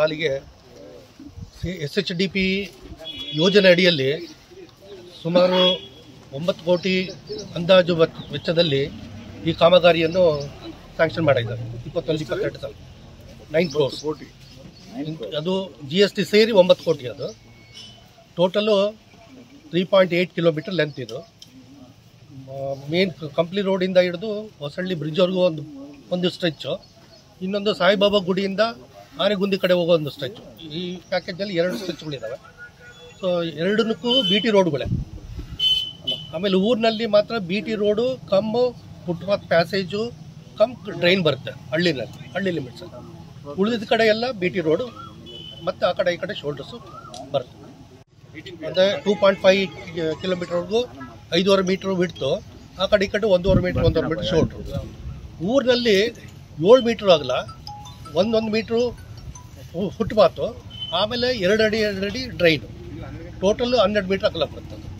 ಸಾಲಿಗೆ S H D P ಯೋಜನೆ ಅಡಿಯಲ್ಲಿ ಸುಮಾರು ಒಂಬತ್ತು ಕೋಟಿ ಅಂದಾಜು ವೆಚ್- ವೆಚ್ಚದಲ್ಲಿ ಈ ಕಾಮಗಾರಿಯನ್ನು ಸ್ಯಾಂಕ್ಷನ್ ಮಾಡಿದ್ದಾರೆ ಇಪ್ಪತ್ತೊಂದು ಇಪ್ಪತ್ತೆರಡು ಸಾಲ ನೈನ್ ಕ್ರೋರ್ಸ್ ಕೋಟಿ ಅದು ಜಿ ಎಸ್ ಟಿ ಸೇರಿ ಒಂಬತ್ತು ಕೋಟಿ ಅದು total three point eight kilometre length ಇದು ಮೇನ್ ಕಂಪ್ಲಿ ರೋಡಿಂದ ಹಿಡಿದು ಹೊಸಳ್ಳಿ ಬ್ರಿಡ್ಜ್ವರೆಗೂ ಒಂದು ಒಂದು ಸ್ಟ್ರೆಚ್ಚು ಇನ್ನೊಂದು ಸಾಯಿಬಾಬಾ ಗುಡಿಯಿಂದ ಆನೆಗುಂದಿ ಕಡೆ ಹೋಗೋ ಒಂದು ಸ್ಟ್ರೆಚ್ಚು ಈ ಪ್ಯಾಕೇಜಲ್ಲಿ ಎರಡು ಸ್ಟ್ರೆಚ್ಗಳಿದ್ದಾವೆ ಸೊ ಎರಡನ್ನಕ್ಕೂ ಬಿ ಟಿ ರೋಡ್ಗಳೇ ಆಮೇಲೆ ಊರಿನಲ್ಲಿ ಮಾತ್ರ B T road cum footpath passage cum drain ಬರುತ್ತೆ ಹಳ್ಳಿನಲ್ಲಿ ಹಳ್ಳಿ ಲಿಮಿಟ್ಸ್ ಉಳಿದ ಕಡೆ ಎಲ್ಲ ಬಿ ಟಿ ರೋಡು ಮತ್ತು ಆ ಕಡೆ ಈ ಕಡೆ ಶೋಲ್ಡರ್ಸು ಬರುತ್ತೆ ಅಂದರೆ ಟೂ ಪಾಯಿಂಟ್ ಫೈವ್ ಕಿಲೋಮೀಟರ್ವರೆಗೂ ಐದೂವರೆ ಮೀಟ್ರ್ ಬಿಡ್ತು ಆ ಕಡೆ ಈ ಕಡೆ ಒಂದೂವರೆ ಮೀಟ್ರ್ ಒಂದೂವರೆ ಮೀಟ್ರ್ ಶೋಲ್ಡ್ರು ಊರಿನಲ್ಲಿ ಏಳು ಮೀಟ್ರ್ ಆಗಲ್ಲ ಒಂದೊಂದು ಮೀಟ್ರು ಫುಟ್ಪಾತು ಆಮೇಲೆ ಎರಡು ಅಡಿ ಎರಡು ಅಡಿ ಡ್ರೈನು ಟೋಟಲ್ ಹನ್ನೆರಡು ಮೀಟ್ರ್ ಅಗಲ ಬರುತ್ತೆ ಅದು.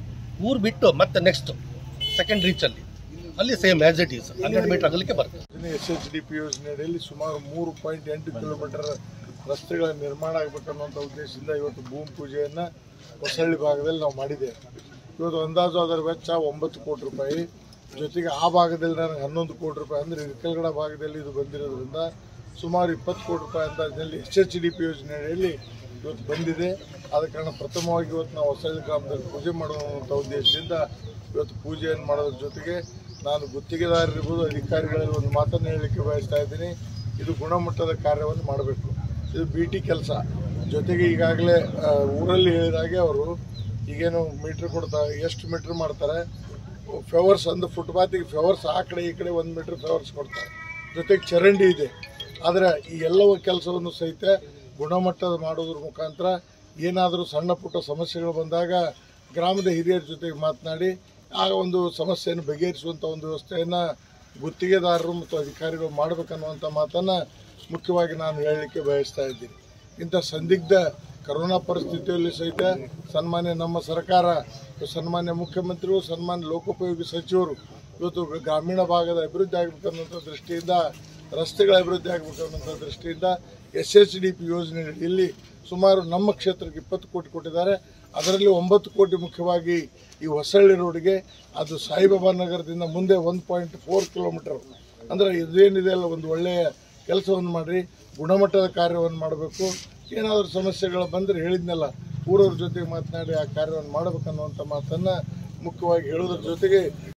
ಊರು ಬಿಟ್ಟು ಮತ್ತೆ ನೆಕ್ಸ್ಟ್ ಸೆಕೆಂಡ್ ರೀಚಲ್ಲಿ ಅಲ್ಲಿ ಸೇಮ್ ಆ್ಯಸ್ ಇಟ್ ಈಸ್ ಹನ್ನೆರಡು ಮೀಟ್ರ್ ಅಗಲಕ್ಕೆ ಬರುತ್ತೆ ಎಸ್ ಎಚ್ ಡಿ ಪಿ ಯೋಜನೆಯಲ್ಲಿ ಸುಮಾರು ಮೂರು ಪಾಯಿಂಟ್ ಎಂಟು ಕಿಲೋಮೀಟರ್ ರಸ್ತೆಗಳ ನಿರ್ಮಾಣ ಆಗಬೇಕನ್ನುವಂಥ ಉದ್ದೇಶದಿಂದ ಇವತ್ತು ಭೂಮಿ ಪೂಜೆಯನ್ನು ಹೊಸಳ್ಳಿ ಭಾಗದಲ್ಲಿ ನಾವು ಮಾಡಿದ್ದೇವೆ ಇವತ್ತು ಅಂದಾಜು ಅದರ ವೆಚ್ಚ ಒಂಬತ್ತು ಕೋಟಿ ರೂಪಾಯಿ ಜೊತೆಗೆ ಆ ಭಾಗದಲ್ಲಿ ನನಗೆ ಹನ್ನೊಂದು ಕೋಟಿ ರೂಪಾಯಿ ಅಂದರೆ ಕೆಳಗಡೆ ಭಾಗದಲ್ಲಿ ಇದು ಬಂದಿರೋದ್ರಿಂದ ಸುಮಾರು ಇಪ್ಪತ್ತು ಕೋಟಿ ರೂಪಾಯಿ ಅಂದಾಜಿನಲ್ಲಿ ಎಸ್ ಎಚ್ ಡಿ ಪಿ ಯೋಜನೆಯಲ್ಲಿ ಇವತ್ತು ಬಂದಿದೆ ಆದ ಕಾರಣ ಪ್ರಥಮವಾಗಿ ಇವತ್ತು ನಾವು ಹೊಸಳ್ಳಿ ಗ್ರಾಮದಲ್ಲಿ ಪೂಜೆ ಮಾಡುವಂಥ ಉದ್ದೇಶದಿಂದ ಇವತ್ತು ಪೂಜೆಯನ್ನು ಮಾಡೋದ್ರ ಜೊತೆಗೆ ನಾನು ಗುತ್ತಿಗೆದಾರರಿರ್ಬೋದು ಅಧಿಕಾರಿಗಳಲ್ಲಿ ಒಂದು ಮಾತನ್ನು ಹೇಳಲಿಕ್ಕೆ ಬಯಸ್ತಾ ಇದ್ದೀನಿ ಇದು ಗುಣಮಟ್ಟದ ಕಾರ್ಯವನ್ನು ಮಾಡಬೇಕು ಇದು ಬಿ ಟಿ ಕೆಲಸ ಜೊತೆಗೆ ಈಗಾಗಲೇ ಆ, ಊರಲ್ಲಿ ಹೇಳಿದಾಗೆ ಅವರು ಈಗೇನು ಮೀಟ್ರ್ ಕೊಡ್ತಾರೆ ಎಷ್ಟು ಮೀಟ್ರ್ ಮಾಡ್ತಾರೆ ಫೆವರ್ಸ್ ಅಂದ್ರೆ ಫುಟ್ಪಾತಿಗೆ ಫೆವರ್ಸ್ ಆ ಕಡೆ ಈ ಕಡೆ ಒಂದು ಮೀಟ್ರ್ ಫೆವರ್ಸ್ ಕೊಡ್ತಾರೆ ಜೊತೆಗೆ ಚರಂಡಿ ಇದೆ ಆದರೆ ಈ ಎಲ್ಲವ ಕೆಲಸವನ್ನು ಸಹಿತ ಗುಣಮಟ್ಟದ ಮಾಡೋದ್ರ ಮುಖಾಂತರ ಏನಾದರೂ ಸಣ್ಣ ಪುಟ್ಟ ಸಮಸ್ಯೆಗಳು ಬಂದಾಗ ಗ್ರಾಮದ ಹಿರಿಯರ ಜೊತೆಗೆ ಮಾತನಾಡಿ ಆ ಒಂದು ಸಮಸ್ಯೆಯನ್ನು ಬಗೆಹರಿಸುವಂಥ ಒಂದು ವ್ಯವಸ್ಥೆಯನ್ನು ಗುತ್ತಿಗೆದಾರರು ಮತ್ತು ಅಧಿಕಾರಿಗಳು ಮಾಡಬೇಕನ್ನುವಂಥ ಮಾತನ್ನು ಮುಖ್ಯವಾಗಿ ನಾನು ಹೇಳಲಿಕ್ಕೆ ಬಯಸ್ತಾ ಇದ್ದೀನಿ ಇಂಥ ಸಂದಿಗ್ಧ ಕರೋನಾ ಪರಿಸ್ಥಿತಿಯಲ್ಲಿ ಸಹಿತ ಸನ್ಮಾನ್ಯ ನಮ್ಮ ಸರ್ಕಾರ ಸನ್ಮಾನ್ಯ ಮುಖ್ಯಮಂತ್ರಿಗಳು ಸನ್ಮಾನ್ಯ ಲೋಕೋಪಯೋಗಿ ಸಚಿವರು ಇವತ್ತು ಗ್ರಾಮೀಣ ಭಾಗದ ಅಭಿವೃದ್ಧಿ ಆಗಬೇಕನ್ನುವಂಥ ದೃಷ್ಟಿಯಿಂದ ರಸ್ತೆಗಳ ಅಭಿವೃದ್ಧಿ ಆಗಬೇಕು ಅನ್ನೋಂಥ ದೃಷ್ಟಿಯಿಂದ ಎಸ್ ಎಚ್ ಡಿ ಪಿ ಯೋಜನೆಯಲ್ಲಿ ಸುಮಾರು ನಮ್ಮ ಕ್ಷೇತ್ರಕ್ಕೆ ಇಪ್ಪತ್ತು ಕೋಟಿ ಕೊಟ್ಟಿದ್ದಾರೆ ಅದರಲ್ಲಿ ಒಂಬತ್ತು ಕೋಟಿ ಮುಖ್ಯವಾಗಿ ಈ ಹೊಸಳ್ಳಿ ರೋಡ್ಗೆ ಅದು ಸಾಯಿಬಾಬಾ ನಗರದಿಂದ ಮುಂದೆ ಒನ್ ಪಾಯಿಂಟ್ ಫೋರ್ ಕಿಲೋಮೀಟರ್ ಅಂದರೆ ಇದೇನಿದೆ ಅಲ್ಲ ಒಂದು ಒಳ್ಳೆಯ ಕೆಲಸವನ್ನು ಮಾಡಿರಿ ಗುಣಮಟ್ಟದ ಕಾರ್ಯವನ್ನು ಮಾಡಬೇಕು ಏನಾದರೂ ಸಮಸ್ಯೆಗಳು ಬಂದರೆ ಹೇಳಿದ್ನಲ್ಲ ಊರವ್ರ ಜೊತೆಗೆ ಮಾತನಾಡಿ ಆ ಕಾರ್ಯವನ್ನು ಮಾಡಬೇಕನ್ನುವಂಥ ಮಾತನ್ನು ಮುಖ್ಯವಾಗಿ ಹೇಳೋದ್ರ ಜೊತೆಗೆ